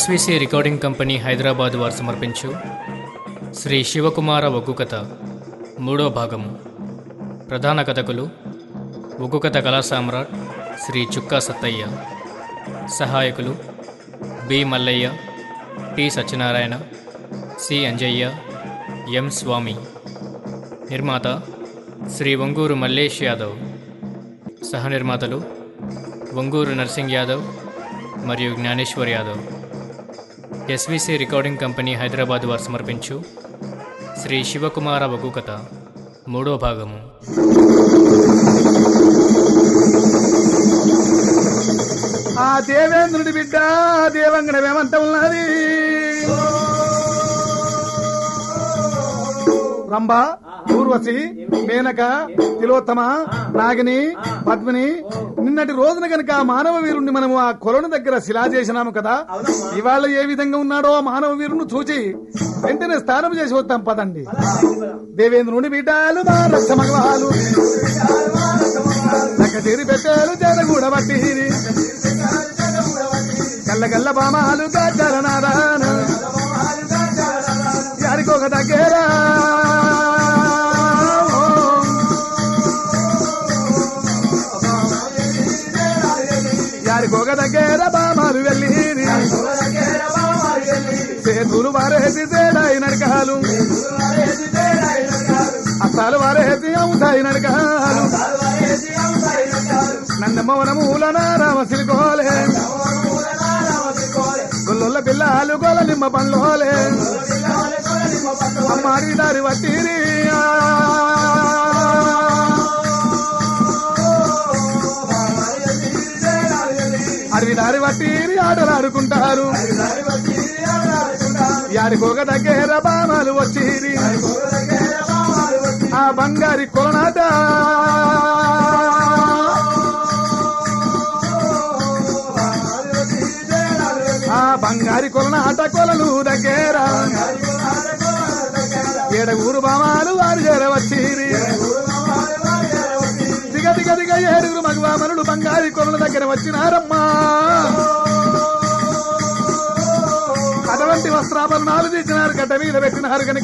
SVC recording company Hyderabad వారు సమర్పించు శ్రీ శివకుమార ఒగ్గు కథ మూడో భాగము ప్రధాన కథకులు ఒగ్గు కథ కళా సామ్రాట్ శ్రీ చుక్కా సత్తయ్య సహాయకులు B Mallaiah T Satyanarayana C Anjaiah M Swamy నిర్మాత శ్రీ వంగూరు మల్లేష్ యాదవ్ సహ నిర్మాతలు వంగూరు నర్సింగ్ యాదవ్ మరియు Gnaneshwar Yadav SVC recording company Hyderabad వారు సమర్పించు శ్రీ శివకుమార వగు కథ మూడో భాగము ఆ దేవేంద్రుడి బిడ్డ దేవంగన ఏమంట ఉన్నది రంభ ఊర్వశి మేనక తిలోత్తమ నాగిని పద్మిని నిన్నటి రోజున గనక ఆ మానవ వీరుణ్ణి మనము ఆ కొలను దగ్గర శిలా చేసినాము కదా ఇవాళ ఏ విధంగా ఉన్నాడో ఆ మానవ వీరుని చూచి వెంటనే స్నానం చేసి వద్దాం పదండి దేవేంద్రుని బిడ్డలు మా రక్ష మగవాలు నక్క తీరి పెట్టారు జనగూడ బట్టి గల్ల గల్ల బామాలు గాజరనారాయణ యారికొక దగ్గర యారికొక దగ్గర బామాలు వెళ్ళి సేతులు వారేసి తేడాయి నడకాలు అస్తాలు వారేసి అవుతాయి నడకాలు నందమ్మ వనమూలన రామసిలికోలే గొల్లొల్ల పిల్లలు గోల నిమ్మ పండ్లోలే అమ్మాడి దారి వట్టిరి అడవి దారి వట్టిరి ఆటలు ఆడుకుంటారు యాడికోక దగ్గర బామాలు వచ్చిరి ఆ బంగారి కొలనాట ఆ బంగారి కొలన ఆట కొలలు దగ్గర ఏడగూరు బామాలు వారు చేరవచ్చిరి దిగ దిగ దిగ ఏడుగురు మగవామనులు బంగారి కొలల దగ్గర వచ్చినారమ్మా అటువంటి వస్త్రాభరణాలు తీసినారు గడ్డ మీద పెట్టినారు కనుక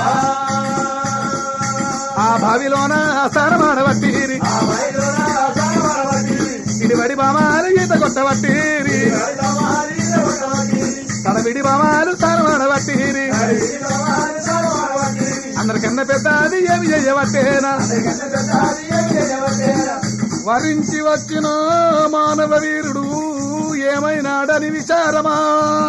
ఆ బావిలోన స్థానమాడబట్టిరి ఇడివడి బామాలు ఈత కొట్టబట్టిరి తడబిడి బామాలు స్థానమాడబట్టిరి అందరికన్నా పెద్దది ఏమి చేయబట్టేనా వరించి వచ్చిన మానవ వీరుడు ఏమైనాడని విచారమా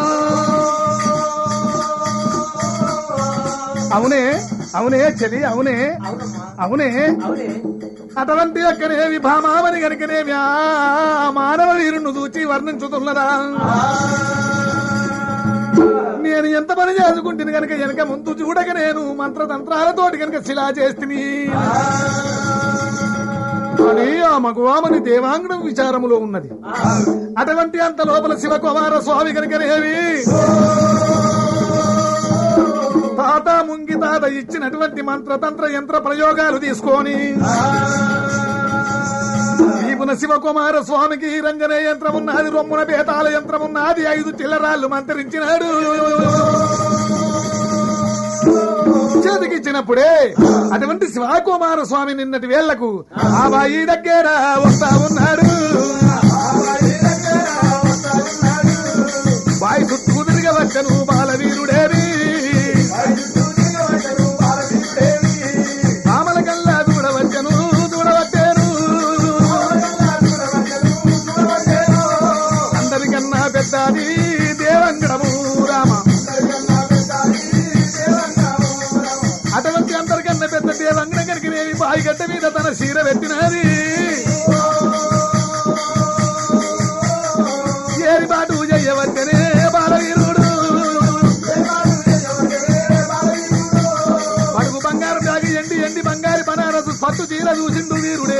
అవునే అవునే చలి అవునే అవునే అటువంటి యొక్కనేవి భామావని కనుకనేవి ఆ మానవ వీరుణ్ణి చూచి వర్ణించుతున్నదా నేను ఎంత పని చేసుకుంటుంది కనుక వెనక ముందు చూడక నేను మంత్రతంత్రాలతోటి కనుక శిలా చేస్తుని అని ఆ మగవామని దేవాంగణం విచారములో ఉన్నది అటువంటి అంత లోపల శివకుమార స్వామి కనుకనేవి తాత ముంగి తాత ఇచ్చినటువంటి మంత్రతంత్ర యంత్ర ప్రయోగాలు తీసుకొని ఈపున శివకుమార స్వామికి రంజనే యంత్రం ఉన్నది రొమ్మున బేతాల యంత్రం ఉన్నది ఐదు చిల్లరాళ్ళు మంత్రించినాడు చేతికిచ్చినప్పుడే అటువంటి శివకుమార స్వామి నిన్నటి వేళ్లకు ఆ బాయి దగ్గర వస్తా ఉన్నాడు బాయి చుట్టూ తిరిగి వచ్చను బాలవీరుడేవి మామల కల్లా దూడవచ్చను దూడవచ్చాను అందరికన్నా పెద్దది దేవంగడము రామ అటువంటి అందరికన్నా పెద్ద దేవంగడ కనుక నేను బాయి గడ్డ మీద తన చీర పెట్టినది ఏరి బాటు చేయవచ్చనే బాలవీరుడు పడుగు బంగారు బ్యాగి ఎండి ఎండి బంగారు బనారసు పట్టు చీర చూసిండు వీరుడే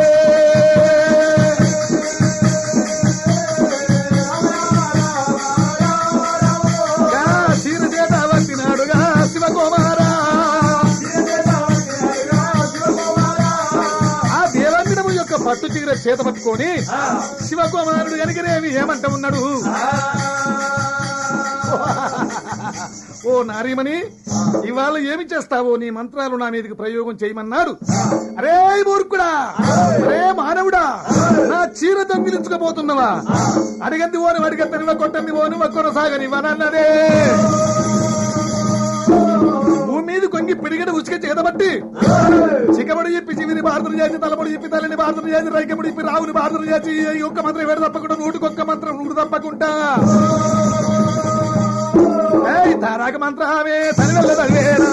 గా చీర చేత వట్టినాడుగా శివకుమారా ఆ దేవంగనము యొక్క పట్టు చీర చేత పట్టుకొని శివకుమారుడు కనుకనేమి ఏమంట ఉన్నాడు ఓ నారీమణి ఇవాళ ఏమి చేస్తావో నీ మంత్రాలు నా మీదకి ప్రయోగం చేయమన్నాడు అరే మూర్ఖుడా అరే మానవుడా నా చీర దొంగిలించుకోబోతున్నవా అడిగంది ఓని అడిగత్తనివా కొట్టంది ఓని కొనసాగనివ్వనన్నదే భూమి మీద కొంగి పిడిగడ ఉచిక చేతబట్టి చిక్కబడి చెప్పి చివిని బాధలు చేసి తలబడి చెప్పి తల్లిని బాధలు చేసి రైకముడి చెప్పి రావుని బాధలు చేసి ఈ ఒక్క మంత్రం వేడు తప్పకుండా నూటికొక్క మంత్రం నూడు తప్పకుండా ఏయ్ తారాక మంత్రమే తని వెళ్ళ తడివేనా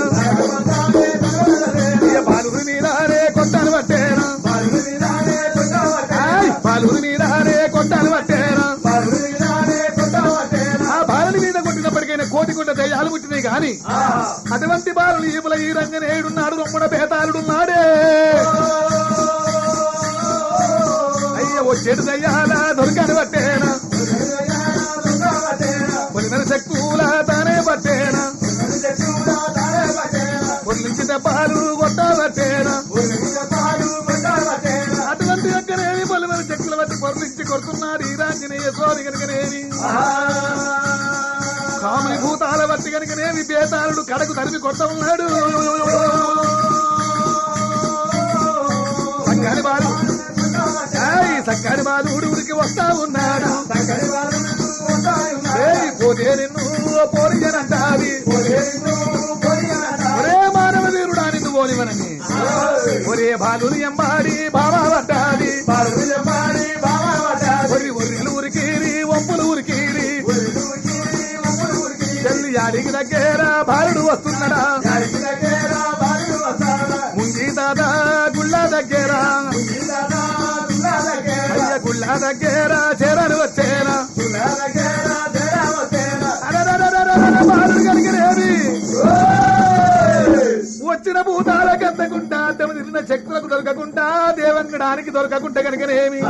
పాలుగురి మీదారే కొట్టాను పట్టేనా ఏయ్, పాలుగురి మీదారే కొట్టాను పట్టేనా ఆ బాలుని మీద కొట్టినప్పటికైనా కోటి కొట్ట దయ్యాలు పుట్టినాయి గాని అటువంటి బాలుని ఈపుల ఈ రంజనేయుడున్నాడు రొమ్మడ బేతాళుడున్నాడే అయ్య వచ్చేడు దయ్యాల దొరకని పట్టేనా పొలిమర శక్తుల తానే పట్టేనా పొల్లించి దెబ్బలు కొట్టబట్టేనా అటువంటి యొక్కనేమి పొలిమర శక్తుల బట్టి పొర్లించి కొడుతున్నాడు ఈ రాంజనేయ స్వామి కనుకనేమి కామని భూతాల బట్టి కనుకనేమి బేతాళుడు కడకు తరిమి కొట్ట ఉన్నాడు సక్కని బాలు ఏయ్, సక్కని బాలుడు ఉరికి వస్తా ఉన్నాడు ఏయ్, పోతే నిన్ను పోలియనంటాది ఒరే మానవ వీరుడా నిన్ను పోలివనని ఒరే బాలుని ఎంబాడి బాబా పట్టాది ఒరి ఒర్రిలు ఉరికీరి వంపులు ఉరికీరి చెల్లి యాడికి దగ్గర బాలుడు వస్తున్నాడా ముంగి దాదా గుళ్ళ దగ్గర అయ్య గుళ్ళ దగ్గర చేరని వచ్చేనా అరరరరరరర బాలుడు కలిగినేమి వచ్చిన భూతాల కత్తకుండా తమ తిరిగిన శక్తులకు దొరకకుండా దేవంగడానికి దొరకకుండా కనుకనేమి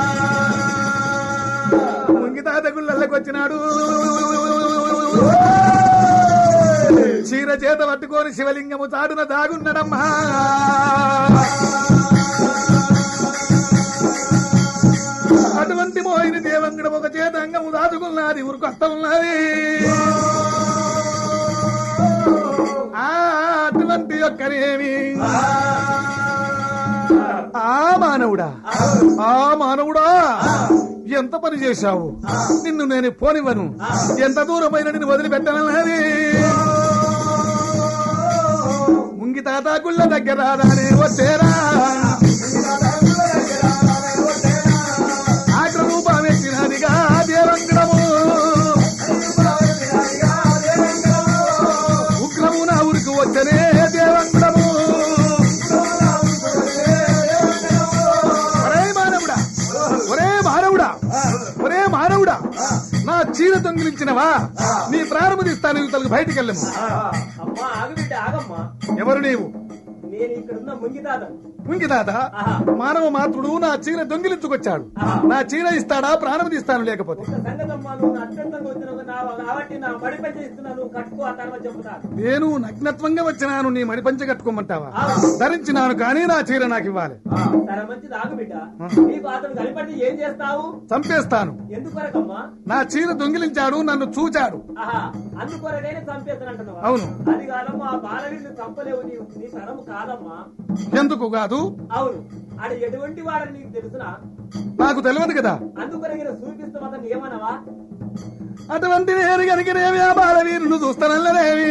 ముంగి తాత గుళ్ళకి వచ్చినాడు చీర చేత పట్టుకొని శివలింగము చాటున దాగున్నాడమ్మా అటువంటి మోహిని దేవంగడం ఒక చేత అంగము దాచుకున్నది ఉరుకొస్త ఉన్నది ఆ అటువంటి యొక్కనేమి ఆ మానవుడా ఆ మానవుడా ఎంత పని చేశావు నిన్ను నేను పోనివ్వను ఎంత దూరమైన నిన్ను వదిలిపెట్టనని ముంగి తాత గుళ్ళ దగ్గర రానే వచ్చేరా ఆగ్ర రూపం ఎక్కినదిగా దేవంగడము ఉగ్రము నా ఊరికి వచ్చనే దేవంగడము ఒరే మానవుడా ఒరే మానవుడా ఒరే మానవుడా నా చీర దొంగిలించినవా నీ ప్రారంభిస్తాను ఇవతలకు బయటికి వెళ్ళము అమ్మా ఆగు బిడ్డ ఆగమ్మా ఎవరు నీవు నేను ఇక్కడున్న ముంగి తాత ముంగి తాత మానవ మాతృడు నా చీర దొంగిలించుకొచ్చాడు నా చీర ఇస్తాడా ప్రాణం తీస్తాను లేకపోతే ఒక సంగతమ్మా నువ్వు నా అత్యంతంగా వచ్చినావు నా కాబట్టి నా మడి పని చేస్తున్నా నువ్వు కట్టుకో ఆ తర్వాత చెప్తాను నేను నగ్నత్వంగా వచ్చినాను నీ మడిపంచ కట్టుకోమంటావా ధరించినాను కానీ నా చీర నాకు ఇవ్వాలి సరే మంచిది ఆగు బిడ్డ నీకు అతను కనిపడి ఏం చేస్తావు చంపేస్తాను ఎందుకొరకమ్మా నా చీర దొంగిలించాడు నన్ను చూచాడు ఆహా అందుకొరకైనా చంపేస్తానంటున్నావా అవును. అది కాదమ్మా ఆ బాలవీళ్ళు చంపలేవు నీవు నీ తరము కాదమ్మా ఎందుకు కాదు అవును ఆడ ఎటువంటి వాడని నీకు తెలుసునా నాకు తెలియదు కదా అందుకొరగిన చూపిస్తాం అతను ఏమనవా అటువంటి నేను కనుకనేవి ఆ బాలవీరులు చూస్తానల్లనేవి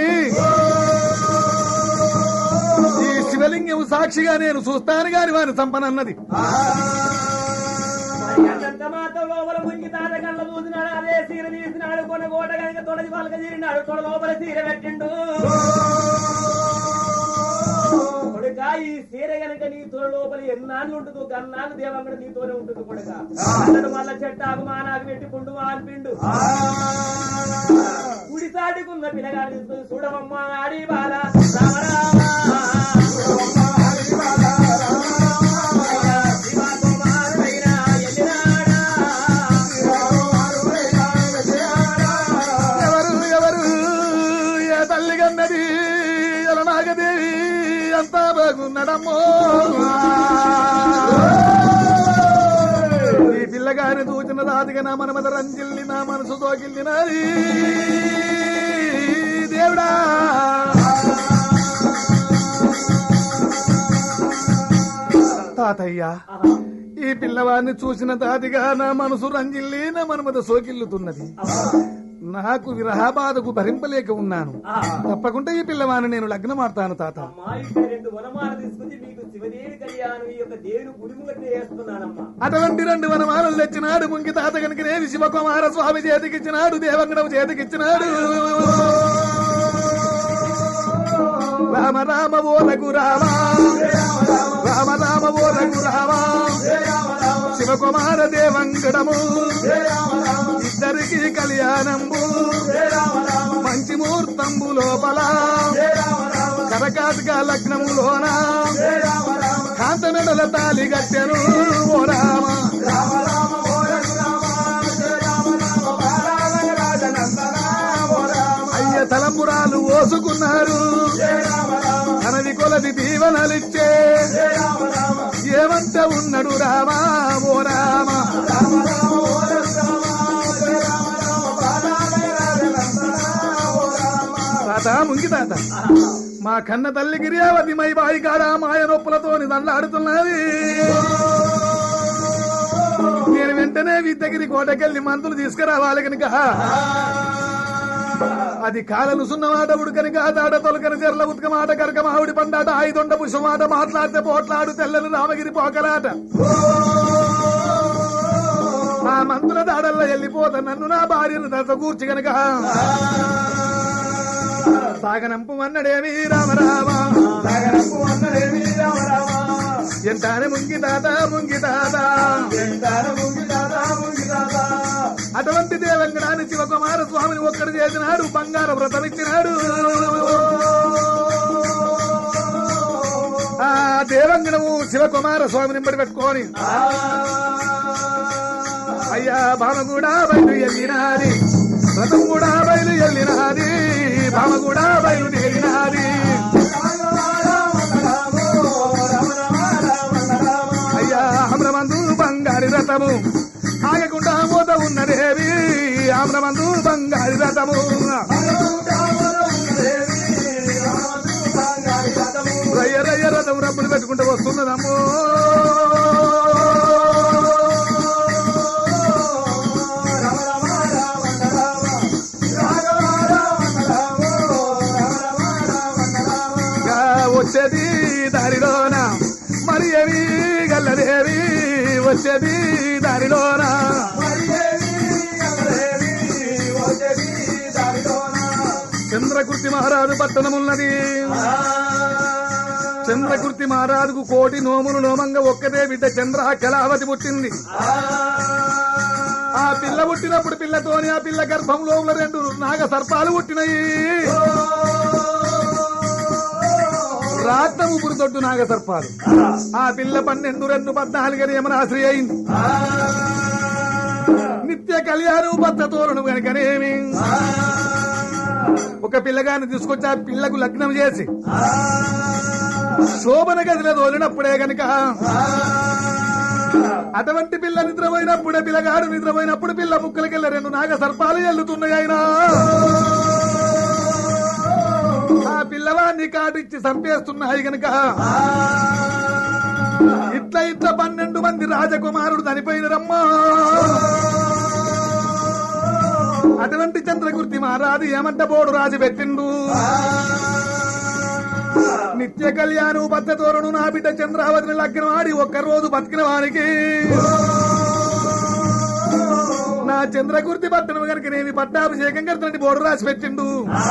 ఈ శివలింగం సాక్షిగా నేను చూస్తాను గాని వారిని చంపనన్నది మరి అన్నంత మాత్రం లోపల ముంగి తాత కళ్ళ చూసినాడు అదే సీర తీసినాడు కొన కోట కనుక తొడది వాళ్ళకి తీరినాడు తొడ లోపల సీర పెట్టిండు కొడుక ఈ సీర గనక నీ తొడ లోపల ఎన్నాళ్ళు ఉంటుందో గన్నాళ్ళు దేవంగడు నీతోనే ఉంటుంది కొడుక అతడు మళ్ళా చెట్టాకు మానాకు పెట్టి పుండు మాల్పిండు కుడి సాటుకున్న పిల్లగాడు తీసుకొని చూడవమ్మ ఆడి బాల రామ రామ. శివ కుమారుడైన ఎల్లినాడా. ఎవరు ఎవరు ఏ తల్లి కన్నది ఎలనాగదేవి అంతా బాగున్నడమ్మో ఈ పిల్లగాని దూచిన రాదుగా నా మనమద రంజిల్లి నా మనసు తోకిల్లినది దేవుడా తాతయ్య ఈ పిల్లవాడిని చూసిన తాతిగా నా మనసు రంజిల్లి నా మనమద సోకిల్లుతున్నది నాకు విరహాబాధకు భరింపలేక ఉన్నాను తప్పకుండా ఈ పిల్లవాడిని నేను లగ్నమాడతాను తాత అమ్మా ఇక్కడ రెండు వనమాల తీసుకొచ్చి మీకు శివదేవి కళ్యాణం ఈ యొక్క దేవుని గుడి ముంగట చేస్తున్నానమ్మా అటువంటి రెండు వనమాలలు తెచ్చినాడు ముంగి తాత కనుకనేవి శివకుమార స్వామి చేతికిచ్చినాడు దేవంగడవు చేతికిచ్చినాడు రామ రామ ఓ రఘు రామ రామ రామ ఓ రఘు రామ శివకుమార దేవంగడము ఇద్దరికి కళ్యాణంబు మంచి ముహూర్తంబు లోపల కరకాటక లగ్నములోన కాంతమెడల తాలి గట్టెను ఓ రామ అయ్య తలంపురాలు ఓసుకున్నారు తనది కొలది దీవనలిచ్చే ఏమంట ఉన్నాడు రామా ఓ రామ తాత ముంగి తాత మా కన్న తల్లి గిరియావతి మై బాయి కాడ మాయ నొప్పులతోని దండాడుతున్నది నేను వెంటనే విద్యగిరి కోటకెళ్ళి మందులు తీసుకురావాలి కనుక అది కాలలు సున్నమాట ఉడకని కాదాడ తొలకని చెర్ల ఉతక మాట కరక మావిడి పండాట ఐదొండ పుష్పమాట మాట్లాడితే పోట్లాడు తెల్లని రామగిరి పోకలాట ఆ మంత్రుల దాడల్లో వెళ్ళిపోతా నన్ను నా భార్యను దశ కూర్చి గనక సాగనంపు అన్నడేమి రామ రామ సాగనంపు అన్నడేమి రామ రామ ఎంతానే ముంగి తాత ముంగి తాత ఎంతానే ముంగి తాత ముంగి తాత అటువంటి దేవంగడాన్ని శివకుమార స్వామిని ఒక్కడు చేసినాడు బంగార వ్రతం ఇచ్చినాడు ఆ దేవంగనము శివకుమార స్వామిని బడి పెట్టుకొని అయ్యా భామ కూడా బయలు వెళ్ళినాది వ్రతం కూడా బయలు వెళ్ళినాది భామ కూడా బయలుదేరినాది అయ్యా ఆమ్రమందు బంగారి రథము ఆగకుండా మూత ఉన్నదేవి ఆమ్రమందు బంగారి రథము రయ్య రయ్య రథం రబ్బులు పెట్టుకుంటూ వస్తున్నదమ్మో గా వచ్చేది దారిలోన మరి ఏమి గల్లదేవి వచ్చేది దారిలోన చంద్రకృతి మహారాజు పట్టణమున్నది చంద్రకృతి మహారాజుకు కోటి నోములు నోమంగా ఒక్కటే బిడ్డ చంద్ర కళావతి పుట్టింది ఆ పిల్ల పుట్టినప్పుడు పిల్లతోని ఆ పిల్ల గర్భంలో ఉన్న రెండు నాగ సర్పాలు పుట్టినాయి రాత్రము పురుతొట్టు నాగ సర్పాలు ఆ పిల్ల పన్నెండు రెండు పద్నాలుగు యమనాశ్రీ అయింది నిత్య కళ్యాణం భర్త తోరణం కనుకనేమి ఒక పిల్లగాని తీసుకొచ్చి ఆ పిల్లకు లగ్నం చేసి శోభన గదిలో తోలినప్పుడే గనుక అటువంటి పిల్ల నిద్రపోయినప్పుడే పిల్లగాడు నిద్రపోయినప్పుడు పిల్ల ముక్కలకెళ్ళ రెండు నాగ సర్పాలు ఎల్లుతున్నాయి ఆయన ఆ పిల్లవాడిని కాటిచ్చి చంపేస్తున్నాయి గనుక ఇట్లా ఇట్లా పన్నెండు మంది రాజకుమారుడు చనిపోయినరమ్మా అటువంటి చంద్రగుర్తి మహారాజు ఏమంట బోడు రాజు పెట్టిండు నిత్య కళ్యాణు బద్దతోరణు నా బిడ్డ చంద్రావతిని లగ్నం ఆడి ఒక్క రోజు బతికిన వారికి నా చంద్రకుర్తి పట్టణం కనుక నేను పట్టాభిషేకం కడుతున్నట్టు బోర్డు రాసి పెట్టిండు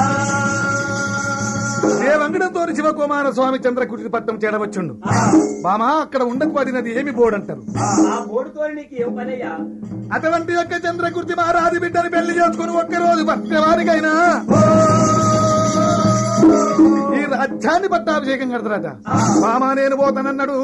దేవంగడంతో శివకుమార స్వామి చంద్రకుర్తి పట్టణం చేరవచ్చుండు బామా అక్కడ ఉండకు పడినది ఏమి బోర్డు అంటారు ఆ బోర్డుతో నీకు ఏం పనయ్యా అటువంటి యొక్క చంద్రకుర్తి మహారాజు బిడ్డని పెళ్లి చేసుకుని ఒక్క రోజు బతికిన వారికైనా ఈ రాజ్యాన్ని పట్టాభిషేకం కడతారట బామా నేను పోతానన్నాడు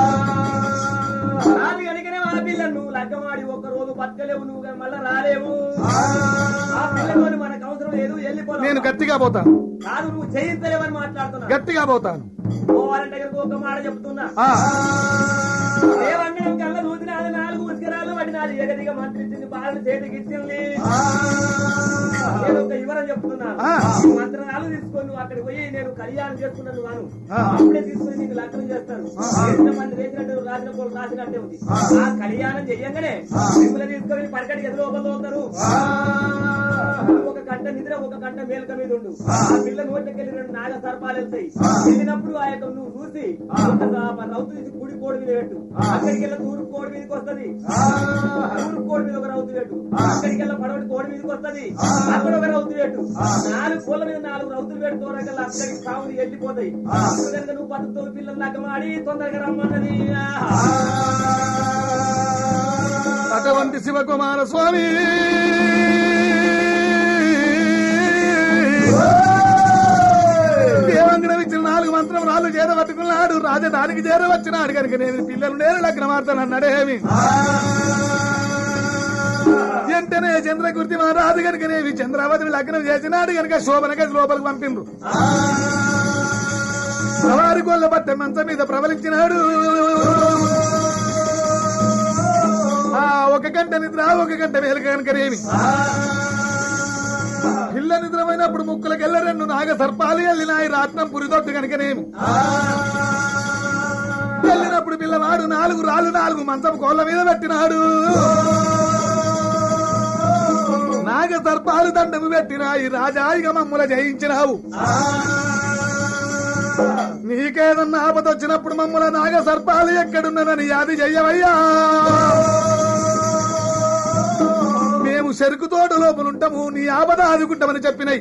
రాదు కనుకనే ఆ పిల్లను నువ్వు లగ్గమాడి ఒక రోజు బతకలేవు నువ్వు కానీ మళ్ళా రాలేవు ఆ పిల్లతోని మనకు అవసరం లేదు వెళ్ళిపోవాలి నేను గట్టిగా పోతాను కాదు నువ్వు చేయించలేవని మాట్లాడుతున్నా గట్టిగా పోతాను పోవాలంటే దగ్గరకు ఒక మాట చెప్తున్నా ఆ దేవంగం కళ్ళ దూతినాడు నాలుగు ఉస్కరాలు పడినాడు ఎగదిగా మంత్రించింది పాలన చేతికి ఇచ్చింది నేను ఒక వివరం చెప్తున్నాను ఆ. ఈ మంత్రాలు తీసుకొని నువ్వు అక్కడికి పోయి నేను కళ్యాణం చేసుకున్నాను వాను ఆ. అప్పుడే తీసుకొని నీకు లగ్నం చేస్తాను ఎంత మంది రేసినట్టు రాసిన పోలు రాసినట్టే ఉంది ఆ కళ్యాణం చెయ్యంగానే మిమ్మల్ని తీసుకొని పడకడికి ఎదురు ఒకరు అవుతారు ఒక గంట నిద్ర ఒక గంట మేలుక మీద ఉండు ఆ పిల్ల నోట్లకి వెళ్ళి రెండు నాగ సర్పాలు వెళ్తాయి వెళ్ళినప్పుడు ఆ యొక్క నువ్వు చూసి ఒక స- రౌతు తీసి కుడి కోడి మీద పెట్టు అక్కడికి వెళ్ళి తూర్పు కోడి మీదకి వస్తది తూర్పు కోడి మీద ఒక రౌతు పెట్టు అక్కడికి వెళ్ళి పడవటి కోడి మీదకి వస్తది అక్కడ ఒక రౌతు పెట్టు నాలుగు కోళ్ళ మీద నాలుగు రౌతులు పెట్టు తోరకల్లా అక్కడికి సాగులు వెళ్ళిపోతాయి అప్పుడు కనుక నువ్వు పద్ధతితో పిల్లలు లగ్గమాడి తొందరగా రమ్మన్నది అటువంటి శివకుమార స్వామి దేవంగనం ఇచ్చిన నాలుగు మంత్రం రాళ్ళు చేర పట్టుకున్నాడు రాజధానికి చేర వచ్చినాడు కనుక నేను పిల్లలు నేను లగ్నమార్తాను అన్నాడేమి వెంటనే చంద్రకృతి మహారాజు కనుకనేవి చంద్రావతిని లగ్నం చేసినాడు కనుక శోభన గది లోపలికి పంపిండ్రు సవారి గోళ్ళ బట్ట మంచం మీద ప్రబలించినాడు ఆ ఒక గంట నిద్ర ఒక గంట మేలు కనుకనేమి పిల్ల నిద్రమైనప్పుడు ముక్కులకెళ్ళ రెండు నాగ సర్పాలు వెళ్ళినాయి రాట్నం పురిదొట్టు కనుకనేమి వెళ్ళినప్పుడు పిల్లవాడు నాలుగు రాళ్ళు నాలుగు మంచం కోళ్ళ మీద పెట్టినాడు నాగ సర్పాలు దండము పెట్టినాయి రాజాయిగా మమ్ముల జయించినావు నీకేదన్నా ఆపద వచ్చినప్పుడు మమ్మల నాగ సర్పాలు ఎక్కడున్నదని యాది చెయ్యవయ్యా మేము చెరుకు తోట లోపలుంటాము నీ ఆపద ఆదుకుంటామని చెప్పినాయి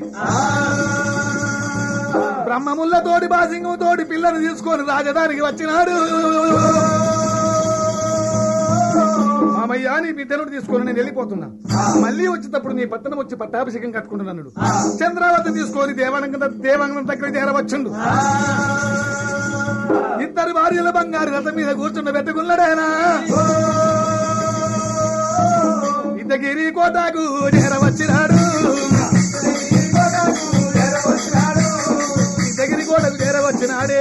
బ్రహ్మముల్ల తోటి బాసింగం తోటి పిల్లను తీసుకొని రాజధానికి వచ్చినాడు మామయ్య నీ బిడ్డను తీసుకొని నేను వెళ్ళిపోతున్నా మళ్ళీ వచ్చేటప్పుడు నీ పట్టణం వచ్చి పట్టాభిషేకం కట్టుకుంటున్నాడు చంద్రావతి తీసుకొని దేవానంగ దేవాంగం దగ్గర చేరవచ్చుండు ఇద్దరు భార్యల బంగారు రథం మీద కూర్చున్న పెట్టుకున్నాడాయనా ఇంతగిరి కోటకు చేరవచ్చినాడు ఇంతగిరి కోటకు చేరవచ్చినాడే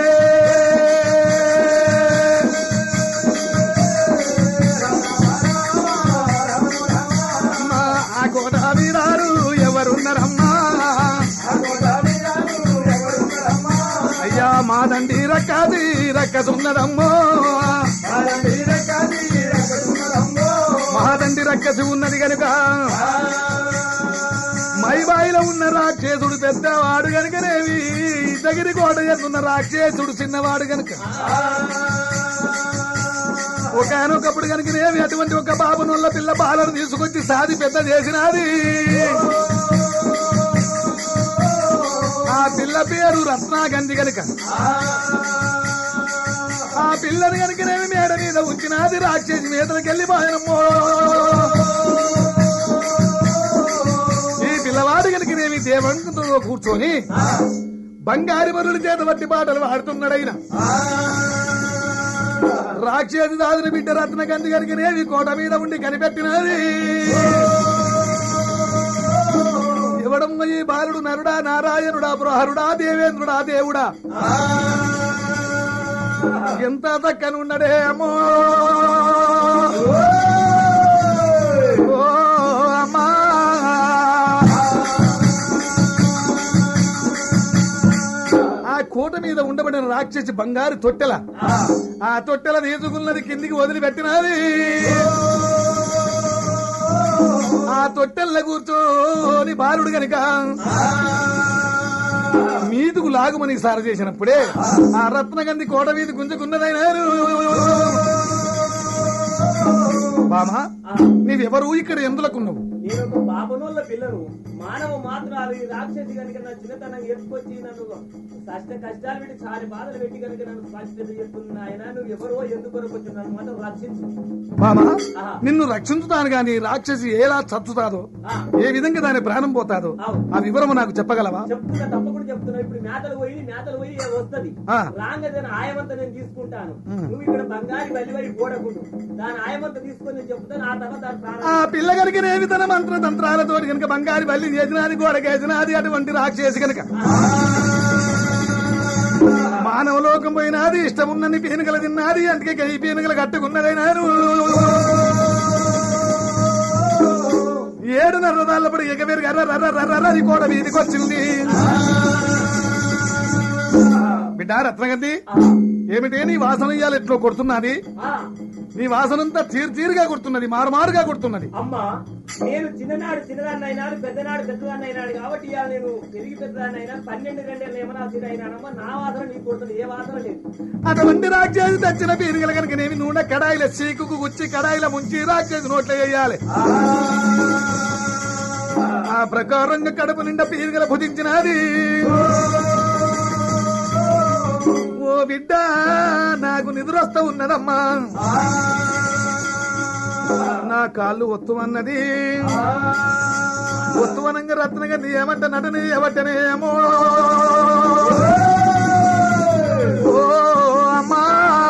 అమ్మా, ఆ కోట వీరారు ఎవరున్నారమ్మా అయ్యా మా దండి రక్కది రక్కసున్నదమ్మో మహాదండి రక్కసి ఉన్నది గనుక మైబాయిలో ఉన్న రాక్షసుడు పెద్దవాడు గనుకనేవి దగ్గర కోట ఎన్నున్న రాక్షసుడు చిన్నవాడు గనుక ఒకనొకప్పుడు కనుకనేవి అటువంటి ఒక బాబు నొల్ల పిల్ల బాలను తీసుకొచ్చి సాది పెద్ద చేసినది ఆ పిల్ల పేరు రత్నాగంధి గనుక ఆ పిల్లని కనుకనేమి మేడ మీద ఉంచినది రాక్షసి మీదకి వెళ్ళిపోయానమ్మో ఈ పిల్లవాడు కనుకనేమి దేవంతో కూర్చొని బంగారు మరుల చేత బట్టి పాటలు పాడుతున్నాడైన రాక్షసి దాదిన బిడ్డ రత్నగంధి కనుకనేవి కోట మీద ఉండి కనిపెట్టినది ఎవడమ్మ ఈ బాలుడు నరుడా నారాయణుడా ప్రహరుడా దేవేంద్రుడా దేవుడా ఎంత చక్కనున్నడే అమ్మో ఓ అమ్మా ఆ కోట మీద ఉండబడిన రాక్షసి బంగారు తొట్టెల ఆ తొట్టెల తీసుకున్నది కిందికి వదిలిపెట్టినది ఆ తొట్టెల్ల కూర్చోని బాలుడు గనుక మీదుకు లాగుమని సార చేసినప్పుడే ఆ రత్నగంధి కోట మీద గుంజుకున్నదైనారు బామా నీవెవరు ఇక్కడ ఎందులకున్నావు నేను ఒక పాపనోళ్ళ పిల్లను మానవ మాత్రాలు ఈ రాక్షసి కనుక నా చిన్నతనం ఎత్తుకొచ్చి నన్ను కష్ట కష్టాలు పెట్టి చాలా బాధలు పెట్టి కనుక నన్ను స్పష్టత చెప్తున్నా ఆయన నువ్వు ఎవరో ఎందుకు కొరకు వచ్చి నన్ను మాత్రం రక్షించు బామా ఆహా. నిన్ను రక్షించుతాను గాని రాక్షసి ఎలా చచ్చుతాదో ఆ. ఏ విధంగా దాని ప్రాణం పోతాదో అవును. ఆ వివరము నాకు చెప్పగలవా చెప్తున్నా తప్పకుండా చెప్తున్నా ఇప్పుడు మేతలు పోయి మేతలు పోయి వస్తది ఆ. రాంగదని ఆయమంతా నేను తీసుకుంటాను నువ్వు ఇక్కడ బంగారు బలివై గోడకుండు దాని ఆయమంతా తీసుకొని నేను చెప్తాను ఆ తర్వాత దాని ప్రాణం ఆ పిల్ల కనుక ఏమి తన మంత్ర తంత్రాలతో కనుక బంగారు బల్లి చేసినది గోడకేసినది అటువంటి రాక్షసి కనుక మానవ లోకం పోయినది ఇష్టం ఉన్నని పీనుగలు తిన్నది అందుకే కై పీనుగలు కట్టుకున్నదైనారు ఏడు నర్రదాళ్ళప్పుడు ఎగవేరు గర్ర రర్ర రర్ర రర్ర కోడ వీధికి వచ్చింది బిడ్డ రత్నగంది ఏమిటే నీ వాసన ఇయ్యాలి ఎట్లో కొడుతున్నది ఆ, నీ వాసనంతా తీరు తీరుగా కొడుతున్నది మారుమారుగా కొడుతున్నది అమ్మా నేను చిన్ననాడు చిన్నదాన్ని అయినాడు పెద్దనాడు పెద్దదాన్ని అయినాడు కాబట్టి ఇవాళ నేను పెరిగి పెద్దదాన్ని అయినా పన్నెండు రెండేళ్ళు ఏమన్నా చిన్న అయినానమ్మా నా వాసన నీకు కొడుతుంది ఏ వాసన లేదు అటువంటి రాక్షసి తెచ్చిన పీరిగల కనుక నేమి నూనె కడాయిల చీకుకు గుచ్చి కడాయిల ముంచి రాక్షసి నోట్లో వేయాలి ఆ ప్రకారంగా కడుపు నిండా పీరిగల భుజించినది ఓ బిడ్డ నాకు నిద్రొస్తా ఉన్నదమ్మా నా కాళ్ళు ఒత్తుమన్నది ఒత్తువనంగా రత్నగా నీ ఏమంట నటని ఎవటనేమో ఓ అమ్మా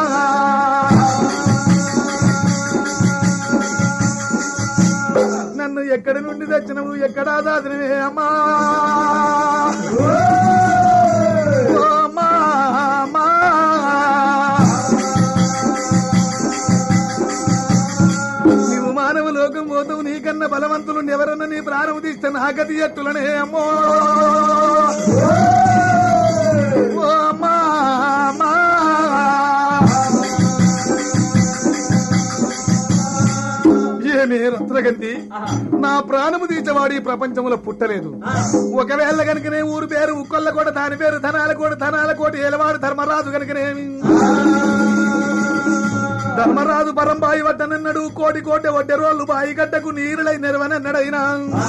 నన్ను ఎక్కడి నుండి తెచ్చినవు ఎక్కడా దాదినవే అమ్మా ఓ అమ్మా, అమ్మా. నీవు మానవ లోకం పోతావు నీకన్నా బలవంతులు ఎవరన్నా నీ ప్రాణం తీస్తే నాకది ఎట్టులనే అమ్మో ఓ అమ్మా, అమ్మా. ఏమే రత్నగంతి నా ప్రాణము తీసేవాడు ఈ ప్రపంచంలో పుట్టలేదు ఒకవేళ కనుకనే ఊరు పేరు ఉక్కొల్ల కూడా దాని పేరు ధనాల కోటి ధనాల కోటి ఏలవాడు ధర్మరాజు కనుకనేమి ధర్మరాజు పరంబాయి వడ్డనన్నాడు కోటి కోటి వడ్డె రోళ్ళు బాయి గడ్డకు నీరులై నెరవనన్నాడైనా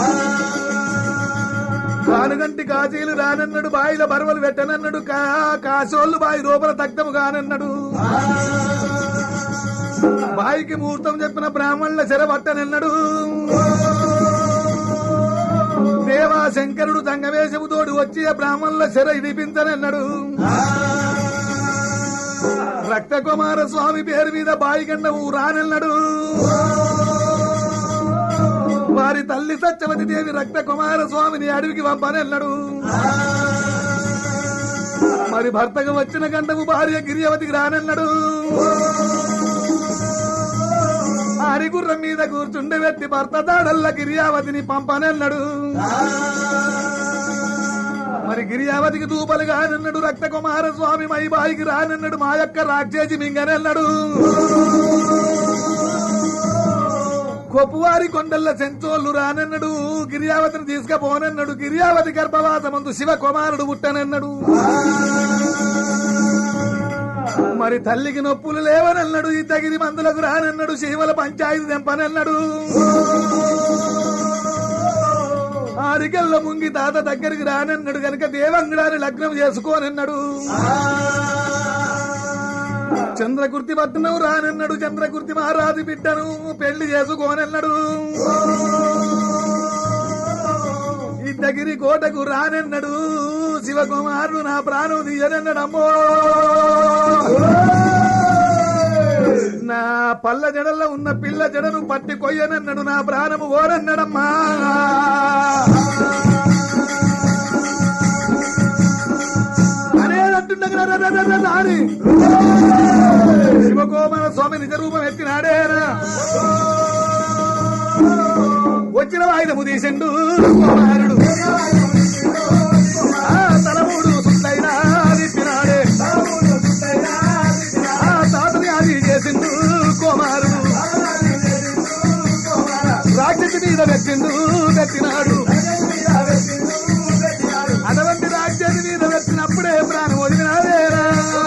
కానుగంటి కాచీలు రానన్నాడు బాయిల బరవలు పెట్టనన్నాడు కా- కాసోళ్ళు బాయి లోపల దగ్ధము కానన్నాడు బాయికి ముహూర్తం చెప్పిన బ్రాహ్మణుల చెర పట్టనన్నాడు దేవా శంకరుడు దంగవేశముతోడు వచ్చి ఆ బ్రాహ్మణుల చెర ఇడిపించనన్నాడు రక్త కుమార స్వామి పేరు మీద బాయిగండము రానన్నాడు వారి తల్లి సత్యవతి దేవి రక్త కుమార స్వామిని అడవికి పంపనన్నాడు మరి భర్తకు వచ్చిన గంటకు భార్య గిరియవతికి రానన్నాడు ఆరిగుర్రం మీద కూర్చుండే వ్యక్తి భర్త దాడల్ల గిరియావతిని పంపనన్నాడు మరి గిరియావతికి తూపలు కానన్నాడు రక్త కుమార స్వామి మై బాయికి రానన్నాడు మా యొక్క రాక్షసి మింగనన్నాడు కొప్పువారి కొండల్ల చెంచోళ్ళు రానన్నాడు గిరియావతిని తీసుకపోనన్నాడు గిరియావతి గర్భవాసమందు శివ కుమారుడు పుట్టనన్నాడు మరి తల్లికి నొప్పులు లేవనన్నాడు ఈ తగిరి మందులకు రానన్నాడు శివల పంచాయతీ తెంపనన్నాడు ఆరికెళ్ళ ముంగి తాత దగ్గరికి రానన్నాడు గనక దేవంగుడాన్ని లగ్నం చేసుకోనన్నాడు చంద్రకుర్తి పట్టణం రానన్నాడు చంద్రకుర్తి మహారాజు బిడ్డను పెళ్లి చేసుకోనన్నాడు ఇద్దగిరి కోటకు రానన్నాడు శివకుమారుడు నా ప్రాణం తీయనన్నాడమ్మో నా పల్ల జడల్లో ఉన్న పిల్ల జడను పట్టి కొయ్యనన్నాడు నా ప్రాణము ఓరన్నాడమ్మా అనేదంటుండగా ర- ర- ర- ర- రాని శివకోమల స్వామి నిజ రూపం ఎత్తినాడేనా వచ్చిన వాయిదము తీసిండు కుమారుడు ఆ తలమూడు సుత్తైనా తిప్పినాడే ఆ తాతని అది చేసిండు కుమారుడు రాక్షసి మీద పెట్టిండు పెట్టినాడు అటువంటి రాక్షసి మీద పెట్టినప్పుడే ప్రాణం వదిలినాడేరా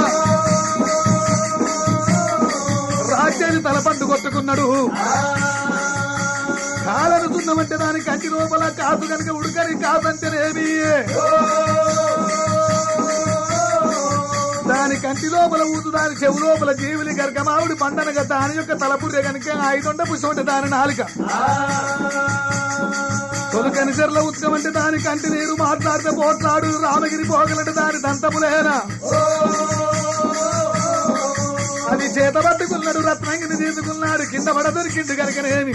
రాక్షసి తల పట్టు కొట్టుకున్నాడు కాలను దున్నమంటే దాని కంటి లోపల కాసు కనుక ఉడకని కాదంటేనేమి దాని కంటి లోపల ఊదు దాని చెవు లోపల జీవులి గర్గమావుడి పండనగా దాని యొక్క తలపుర్రె కనుక ఐదొండ పుష్పం దాని నాలుక తొలకని చెర్ల ఉత్కమంటే దాని కంటి నీరు మాట్లాడితే పోట్లాడు రామగిరి పోగలంటే దాని దంతములేనా అది చేత పట్టుకున్నాడు రత్నంగిని తీసుకున్నాడు కింద పడ దొరికిండు కనుకనేమి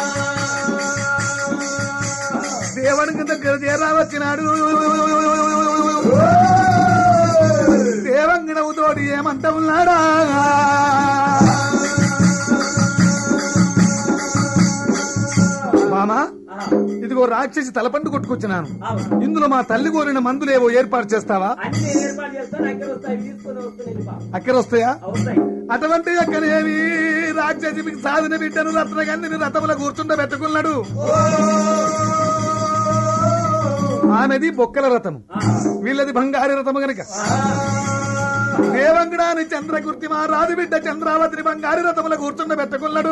దేవునికి దగ్గర చేరా వచ్చినాడు దేవంగినవుతోటి ఏమంట ఉన్నాడా మామా ఇదిగో రాక్షసి తలపండు కొట్టుకొచ్చినాను అవును. ఇందులో మా తల్లి కోరిన మందులేవో ఏర్పాటు చేస్తావా అన్ని నేను ఏర్పాటు చేస్తాను అక్కడ వస్తాయి తీసుకొని వస్తున్నాయి బా. అక్కడ వస్తాయా అవుతాయి అటువంటి అక్కనేమి రాక్షసి మీకు సాధన బిడ్డను రత్నగంధిని రథముల కూర్చుండ పెట్టుకున్నాడు ఆమెది బొక్కల రథము వీళ్ళది బంగారు రథము గనక దేవంగడాని చంద్రకుర్తి మా రాజు బిడ్డ చంద్రావతిని బంగారు రథముల కూర్చుండ పెట్టుకున్నాడు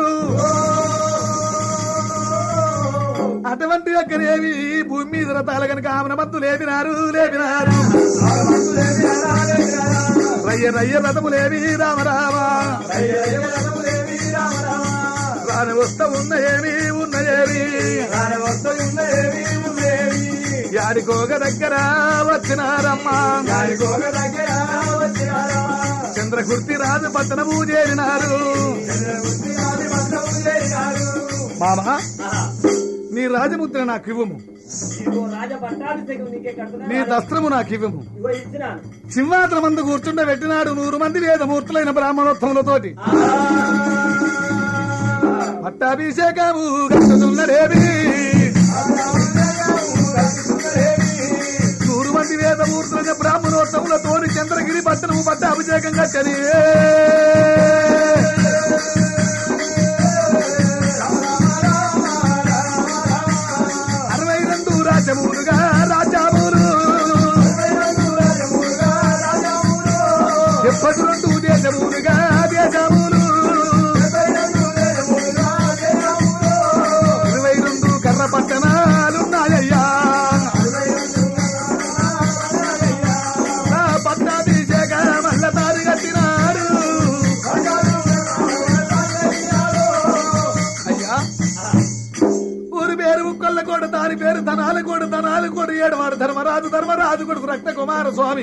అటువంటి అక్కనేమి భూమి మీద రథాలు గనక ఆమెన మత్తు లేపినారు లేపినారు రయ్య రయ్య రథములేవి రామ రామ రాని వస్త ఉన్నయేమి ఉన్నయేమి యాడికోగ దగ్గర వచ్చినారమ్మా చంద్రకుర్తి రాజు పట్టణము చేరినారు మామా నీ రాజముద్ర నాకు ఇవ్వము ఇదిగో రాజ పట్టాభిషేకం నీకే కట్టున్నా నీ దస్త్రము నాకు ఇవ్వము ఇగో ఇచ్చినాను సింహాసనం మందు కూర్చుండ పెట్టినాడు నూరు మంది వేదమూర్తులైన బ్రాహ్మణోత్తములతోటి పట్టాభిషేకము కట్టుతున్నదేవి నూరు మంది వేదమూర్తులైన బ్రాహ్మణోత్తములతోటి చంద్రగిరి పట్టణము పట్టాభిషేకం కట్టని అరవై రెండు రాజములుగా రాజాములు ఎప్పటి రెండు దేశములుగా దేశములు ఇరవై రెండు కర్ర పట్టణాలున్నాయ్యా నా పట్టాభిషేక మల్ల తారి కట్టినాడు అయ్యా ఊరి పేరు ఉక్కళ్ళ కోట దాని పేరు ధనాల కోట ధనాల కోట ఏడవాడు ధర్మరాజు ధర్మరాజు కొడుకు రక్త కుమార స్వామి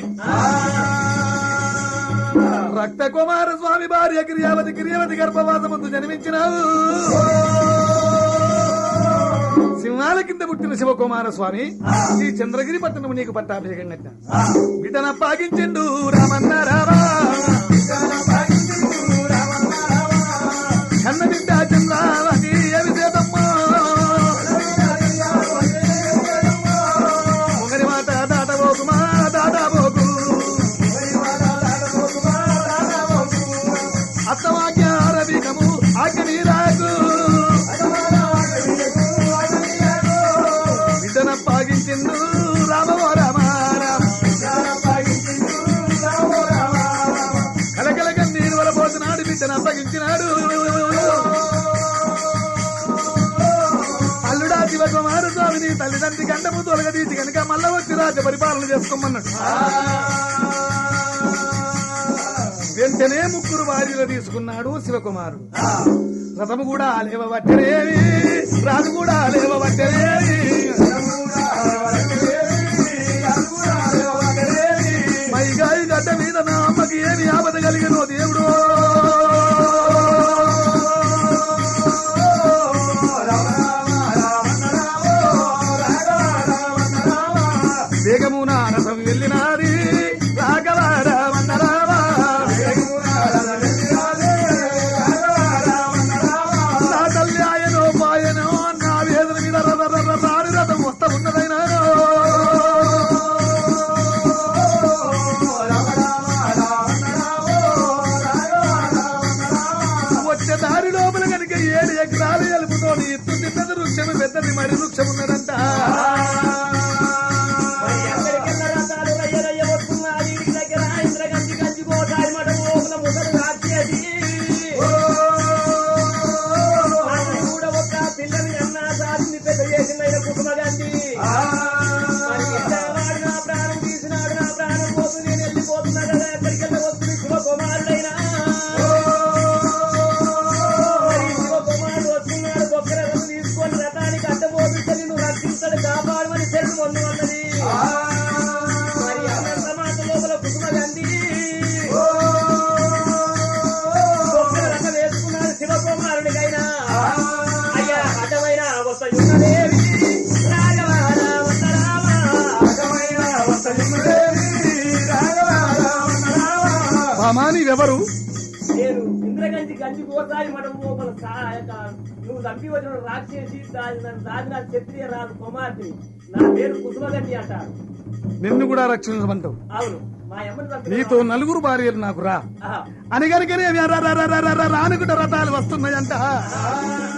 రక్త కుమార స్వామి భార్య గిరియావతి గిరియావతి గర్భవాస ముందు జన్మించినావు సింహాల కింద పుట్టిన శివకుమార స్వామి ఈ చంద్రగిరి పట్టణము నీకు పట్టాభిషేకం కట్ట బిడ్డన పాగించిండు రామన్న రామా కన్న బిడ్డ చంద్రావతి అవిసేతమ్మా ఒకరి మాట దాటబోకుమా దాటబోకు అత్తవాక్య అరబికము ఆజ్ఞని రాకు బిడ్డన పాగించిండు రామవో రామ రామ కలకల కన్నీరు వరపోతున్నాడు బిడ్డను అప్పగించినాడు అల్లుడా శివకుమార స్వామిని తల్లిదండ్రి గంటము తొలగ తీసి కనుక మళ్ళా వచ్చి రాజ్య పరిపాలన చేసుకోమన్నాడు వెంటనే ముగ్గురు భార్యలు తీసుకున్నాడు శివకుమారుడు రథము కూడా లేవబట్టరేవి రాజు కూడా లేవబట్టరేవి మైగాయి గడ్డ మీద నా అమ్మకి ఏమి ఆపద కలిగినో దేవుడు వేగమున రథం వెళ్ళినాది రాఘవ రామన్న రామ నా తల్లి ఆయనో పాయనో నా వేదన మీద రథ రథ రాని రథం వస్తా ఉన్నదైనా వచ్చే దారి లోపల కనుక ఏడు ఎకరాలు ఎలుపుతోని ఎత్తు తిన్నది వృక్షము పెద్దది మరి వృక్షం ఉన్నదంట మరి ఎక్కడికెళ్ళ రథాలు రయ్య రయ్య వస్తున్నాయి ఇంటి దగ్గర ఇంద్రగంజి గంజి కోటాయి మఠ లోపల ముసలి రాజ్యేది అది కూడా ఒక పిల్లని అన్న సాధిని పెద్ద చేసిందైన కుటుంబ గంజి మరి ఎల్లవాడు నా ప్రాణం తీసినాడు నా ప్రాణం పోతు నేను వెళ్ళిపోతున్నా కదా ఎక్కడికెళ్ళ వస్తుంది శివకుమారుడైనా మరి శివకుమారుడు వస్తున్నాడు గొప్ప రథం తీసుకొని రథానికి అడ్డబోతుంటే నిన్ను రక్షిస్తాడు కాపాడమని తెలుసు మొన్న అన్నది మరి అన్నంత మాట లోపల కుటుంబ గంధి గొప్ప రథం వేసుకున్నాడు శివకుమారుడికైనా అయ్యా అడ్డమైన వసయున్నదేవి రాఘవ రామ రామ మామా నీవెవరు నేను ఇంద్రగంజి గంజి గోసాయి మఠం లోపల సాయక నువ్వు చంపి వచ్చిన రాక్షసి దాని దాని క్షత్రియ రాజు కుమార్తె నా పేరు కుసుమగండి అంటారు నిన్ను కూడా రక్షించమంటావు అవును మా అమ్మని చంపిన నీతో నలుగురు భార్యలు నాకు రా ఆహా. అని కనుకనే రానుకుంట రథాలు వస్తున్నాయంట